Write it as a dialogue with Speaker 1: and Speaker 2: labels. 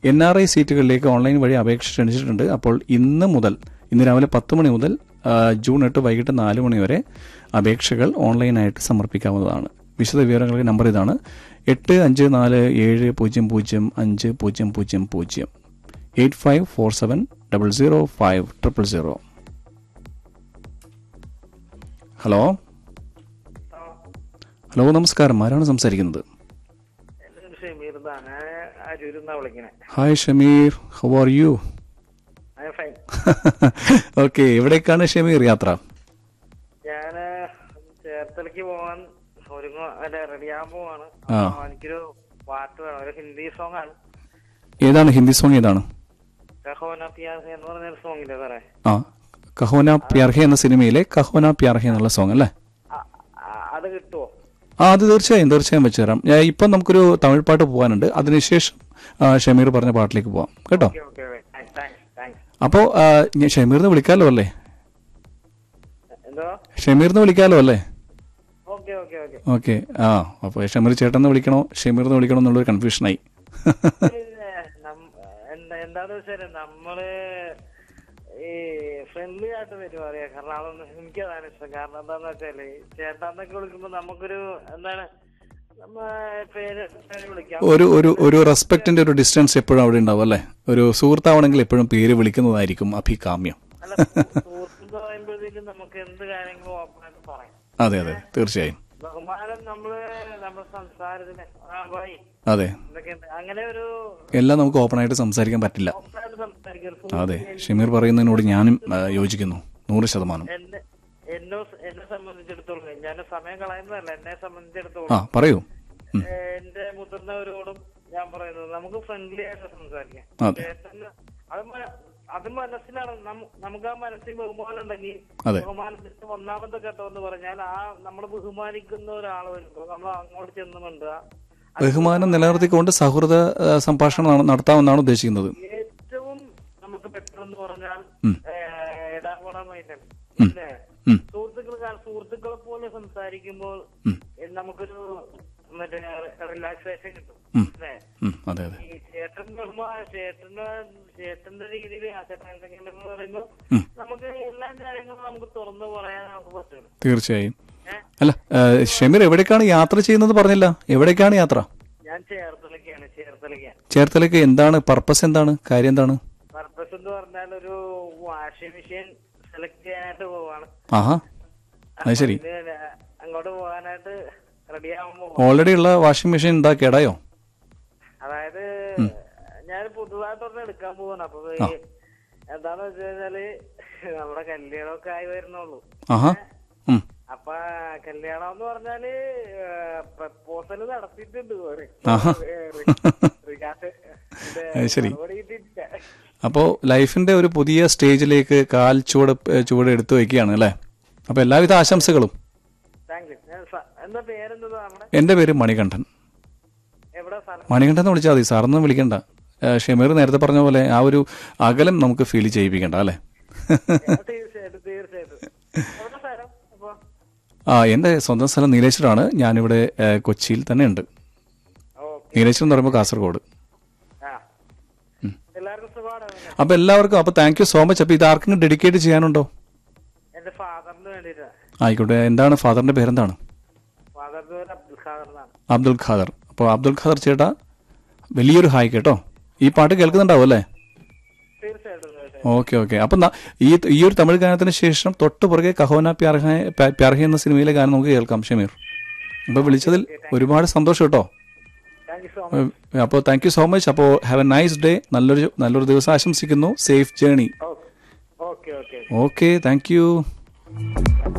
Speaker 1: N R I സീറ്റുകളിലേക്ക് online വഴി അപേക്ഷ ക്ഷണിച്ചിട്ടുണ്ട് അപ്പോൾ ഇന്ന് മുതൽ ഇന്ന് രാവിലെ പത്ത് മണി മുതൽ ആ, ജൂൺ എട്ട് വൈകിട്ട് നാല് മണി വരെ അപേക്ഷകൾ ഓൺലൈനായിട്ട് സമർപ്പിക്കാവുന്നതാണ് വിശദ വിവരങ്ങൾക്ക് നമ്പർ ഇതാണ് എട്ട് അഞ്ച് നാല് ഏഴ് പൂജ്യം പൂജ്യം അഞ്ച് പൂജ്യം പൂജ്യം പൂജ്യം eight five four seven double zero five triple zero hello hello നമസ്കാരം ആരാണ് സംസാരിക്കുന്നത്
Speaker 2: എന്റെ പേര് ഷമീർന്നാണ് അരൂരിന്നാ വിളിക്കണേ
Speaker 1: hi Shameer how are you
Speaker 2: I fine
Speaker 1: okay എവിടേക്കാണ് ഷമീർ യാത്ര
Speaker 2: ഞാന് ചേർത്തലക്ക് പോവാൻ ഒരുങ്ങ അല്ല റെഡിയാകാൻ പോവാണ്
Speaker 1: ആ.
Speaker 2: അപ്പൊ എനിക്കൊരു പാട്ട് വേണം ഒരു ഹിന്ദി സോങ് ആണ്
Speaker 1: ഏതാണ് ഹിന്ദി സോങ് ഏതാണ്
Speaker 2: കഹോന പിയാസ് എന്ന് പറഞ്ഞൊരു സോങ് ഇല്ലേ സാറേ
Speaker 1: ആ കഹോന പ്യാർഹെ എന്ന സിനിമയിലെ കഹോന പ്യാർഹെ എന്നുള്ള സോങ് അല്ലേ
Speaker 2: ആ, ആ, അത് കിട്ടുമോ
Speaker 1: ആ അത് തീർച്ചയായും തീർച്ചയായും വെച്ച് തരാം ഞാൻ ഇപ്പം നമുക്കൊരു തമിഴ് പാട്ട് പോകാനുണ്ട് അതിനുശേഷം ആ, ഷമീർ പറഞ്ഞ പാട്ടിലേക്ക് പോവാം കേട്ടോ
Speaker 2: ഓക്കെ ഓക്കെ താങ്ക്സ് താങ്ക്സ്
Speaker 1: അപ്പോൾ ഞാൻ ഷമീറിന് വിളിക്കാലോ അല്ലേ
Speaker 2: എന്തോ
Speaker 1: ഷമീറിന് വിളിക്കാലോ അല്ലേ
Speaker 2: ഓക്കെ ഓക്കെ ഓക്കെ
Speaker 1: ഓക്കെ ആ അപ്പോൾ ഷമീർ ചേട്ടന്ന് വിളിക്കണോ ഷമീറിന്ന് വിളിക്കണോ എന്നുള്ളൊരു കൺഫ്യൂഷനായി
Speaker 2: പിന്നെ നം- എന്താ എന്താന്ന് വെച്ചാല് നമ്മള് ഈ ഫ്രണ്ട്ലി ആയിട്ട് പെരുമാറിയ കാരണം അതൊന്നും എനിക്കതാണ് ഇഷ്ടം കാരണം എന്താന്ന് വെച്ചാല് ചേട്ടാന്നൊക്കെ വിളിക്കുമ്പോ നമുക്കൊരു എന്താണ് നമ്മ പേര് പേര് വിളിക്കാം
Speaker 1: ഒരു ഒരു ഒരു റെസ്പെക്റ്റിന്റെ ഒരു ഡിസ്റ്റൻസ് എപ്പോഴും അവിടെ ഉണ്ടാവും അല്ലേ ഒരു സുഹൃത്താവണമെങ്കിൽ എപ്പോഴും പേര് വിളിക്കുന്നതായിരിക്കും അഭികാമ്യം
Speaker 2: അല്ല സുഹൃത്തെന്ന് പറയുമ്പോഴത്തേക്കും നമുക്ക് എന്ത് കാര്യങ്ങളും ഓപ്പണായിട്ട് പറയാം
Speaker 1: അതെ അതെ തീർച്ചയായും
Speaker 2: ബഹുമാനം നമ്മള് നമ്മുടെ സംസാരത്തിന് ആ ഭായി
Speaker 1: അതെ
Speaker 2: എന്തൊക്കെയുണ്ട് അങ്ങനെ ഒരു
Speaker 1: എല്ലാം നമുക്ക് ഓപ്പണായിട്ട് സംസാരിക്കാൻ പറ്റില്ല
Speaker 2: ഓപ്പണായിട്ട് സംസാരിക്കും
Speaker 1: അതെ ഷമീർ പറയുന്നതിനോട് ഞാനും ആ, യോജിക്കുന്നു നൂറ് ശതമാനം
Speaker 2: എന്നെ എന്നോ എന്നെ സംബന്ധിച്ചിടത്തോളം ഞാൻ സമയം കളയുന്നതല്ല എന്നെ
Speaker 1: ആ
Speaker 2: സംബന്ധിച്ചിടത്തോളം
Speaker 1: പറയൂ ഉം.
Speaker 2: ഏഹ് എന്റെ മുതിർന്നവരോടും ഞാൻ പറയുന്നത് നമുക്ക് ഫ്രണ്ട്ലി ആയിട്ട് സംസാരിക്കാം
Speaker 1: അതെ.
Speaker 2: ചേട്ടന് അത് മ- അത് മനസ്സിലാണ് നമു- നമുക്ക് ആ മനസ്സിൽ ബഹുമാനം ഉണ്ടെങ്കിൽ
Speaker 1: അതെ.
Speaker 2: ബഹുമാനത്തിന്റെ ഒന്നാമത്തെ ഘട്ടം എന്ന് പറഞ്ഞാൽ ആ നമ്മൾ ബഹുമാനിക്കുന്ന ഒരാൾ വരുമ്പോൾ നമ്മൾ അങ്ങോട്ട് ചെന്ന് മിണ്ടുക
Speaker 1: ബഹുമാനം നിലനിർത്തിക്കൊണ്ട് സൗഹൃദ ആ, സംഭാഷണം നട- നടത്താമെന്നാണ് ഉദ്ദേശിക്കുന്നത്
Speaker 2: ഏറ്റവും നമുക്ക് പെട്ടെന്ന് പറഞ്ഞാൽ
Speaker 1: ഉം.
Speaker 2: ഇടാകുണമായിട്ടാണ്
Speaker 1: ഉം.
Speaker 2: പിന്നെ
Speaker 1: ഉം.
Speaker 2: സുഹൃത്തുക്കൾ സുഹൃത്തുക്കളെ പോലെ സംസാരിക്കുമ്പോൾ
Speaker 1: ഉം.
Speaker 2: എ- നമുക്കൊരു മറ്റേ റിലാക്സേഷൻ കിട്ടും
Speaker 1: ഉം.
Speaker 2: അല്ലേ
Speaker 1: ഉം, അതെ അതെ
Speaker 2: ഈ ചേട്ടൻ ബഹുമാ ചേട്ടന്റെ ചേട്ടന്റെ രീതിയിൽ ആ ചേട്ടൻ എന്തെങ്കിലും എന്ന് പറയുമ്പോൾ
Speaker 1: ഉം.
Speaker 2: നമുക്ക് എല്ലാ കാര്യങ്ങളും നമുക്ക് തുറന്നു പറയാൻ നമുക്ക് പറ്റുള്ളൂ
Speaker 1: തീർച്ചയായും
Speaker 2: ഏഹ്
Speaker 1: അല്ല ആ, ഷമീർ എവിടേക്കാണ് യാത്ര ചെയ്യുന്നത് പറഞ്ഞില്ല എവിടേക്കാണ് യാത്ര
Speaker 2: ഞാൻ ചേർത്തലക്കാണ് ചേർത്തലക്കാണ്
Speaker 1: ചേർത്തലേക്ക് എന്താണ് പർപ്പസ് എന്താണ് കാര്യം എന്താണ്
Speaker 2: പർപ്പസ് എന്ന് പറഞ്ഞാൽ ഒരു വാഷിംഗ് മെഷീൻ സെലക്ട് ചെയ്യാനായിട്ട് പോവാണ്
Speaker 1: ആഹാ അത് ശരി
Speaker 2: ഇത് അങ്ങോട്ട് പോകാനായിട്ട് റെഡി ആവുമ്പോ
Speaker 1: ഓൾറെഡി ഉള്ള വാഷിംഗ് മെഷീൻ എന്താ കേടായോ
Speaker 2: അതായത് ഞാൻ പുതുതായിട്ടൊന്ന് എടുക്കാൻ പോവാണ് അപ്പൊ ഈ എന്താന്ന് വെച്ച് കഴിഞ്ഞാല് നമ്മുടെ കല്യാണമൊക്കെ ആയി വരുന്നുള്ളൂ
Speaker 1: ആഹാ ഉം.
Speaker 2: അപ്പൊ കല്യാണം എന്ന് പറഞ്ഞാല് പ്രപ്പോസൽ നടത്തിയിട്ടുണ്ട് ഒരു.
Speaker 1: ആഹാ.
Speaker 2: റിഗാർഡ് ഇത്
Speaker 1: അത് ശരി.
Speaker 2: മറുപടി കിട്ടിയിട്ടില്ല.
Speaker 1: അപ്പോൾ ലൈഫിന്റെ ഒരു പുതിയ സ്റ്റേജിലേക്ക് കാൽ ചുവട് ഏ, ചുവട് എടുത്തു വയ്ക്കുകയാണ് അല്ലേ അപ്പോൾ എല്ലാവിധ ആശംസകളും
Speaker 2: താങ്ക് യു ഞാൻ സ- എന്താ പേരെന്താ നമ്മുടെ
Speaker 1: എൻ്റെ പേര് മണികണ്ഠൻ
Speaker 2: എവിടെ സ്ഥലം
Speaker 1: മണികണ്ഠൻ എന്ന് വിളിച്ചാൽ മതി സാറൊന്നും വിളിക്കണ്ട ഏ, ഷമീർ നേരത്തെ പറഞ്ഞ പോലെ ആ ഒരു അകലം നമുക്ക് ഫീൽ ചെയ്യിപ്പിക്കണ്ട അല്ലേ
Speaker 2: തീർച്ചയായിട്ടും തീർച്ചയായിട്ടും എവിടെ സ്ഥലം അപ്പൊ
Speaker 1: ആ എൻ്റെ സ്വന്തം സ്ഥലം നീലേശ്വരമാണ് ഞാനിവിടെ ഏ, കൊച്ചിയിൽ തന്നെ ഉണ്ട്
Speaker 2: ഓക്കെ
Speaker 1: നീലേശ്വരം എന്ന് പറയുമ്പോൾ കാസർഗോഡ്
Speaker 2: ആ എല്ലാവർക്കും സുഖമാണ്
Speaker 1: അപ്പോൾ എല്ലാവർക്കും അപ്പോൾ താങ്ക് യു സോ മച്ച് അപ്പോൾ ഇത് ആർക്കെങ്കിലും ഡെഡിക്കേറ്റ് ചെയ്യാനുണ്ടോ
Speaker 2: എന്റെ ഫാദറിന് വേണ്ടിയിട്ടാണ്
Speaker 1: ആയിക്കോട്ടെ എന്താണ് ഫാദറിന്റെ പേരെന്താണ്
Speaker 2: ഫാദറിന്റെ പേര് അബ്ദുൽ ഖാദർ എന്നാണ്
Speaker 1: അബ്ദുൽ ഖാദർ അപ്പോൾ അബ്ദുൽ ഖാദർ ചേട്ടാ വലിയൊരു ഹായ് കേട്ടോ ഈ പാട്ട് കേൾക്കുന്നുണ്ടാവും അല്ലേ
Speaker 2: തീർച്ചയായിട്ടും തീർച്ചയായിട്ടും
Speaker 1: ഓക്കെ ഓക്കെ അപ്പം ന- ഈ ഈ ഒരു തമിഴ് ഗാനത്തിന് ശേഷം തൊട്ട് പുറകെ കഹോന പ്യാർഹ പ്യാർഹ എന്ന സിനിമയിലെ ഗാനം നമുക്ക് കേൾക്കാം ഷമീർ അപ്പോൾ വിളിച്ചതിൽ ഒരുപാട് സന്തോഷം കേട്ടോ
Speaker 2: താങ്ക് യു സോ മച്ച്
Speaker 1: അപ്പോൾ താങ്ക് യു സോ മച്ച് അപ്പോൾ ഹാവ് എ നൈസ് ഡേ നല്ലൊരു നല്ലൊരു ദിവസം ആശംസിക്കുന്നു safe journey
Speaker 2: okay okay okay
Speaker 1: okay thank U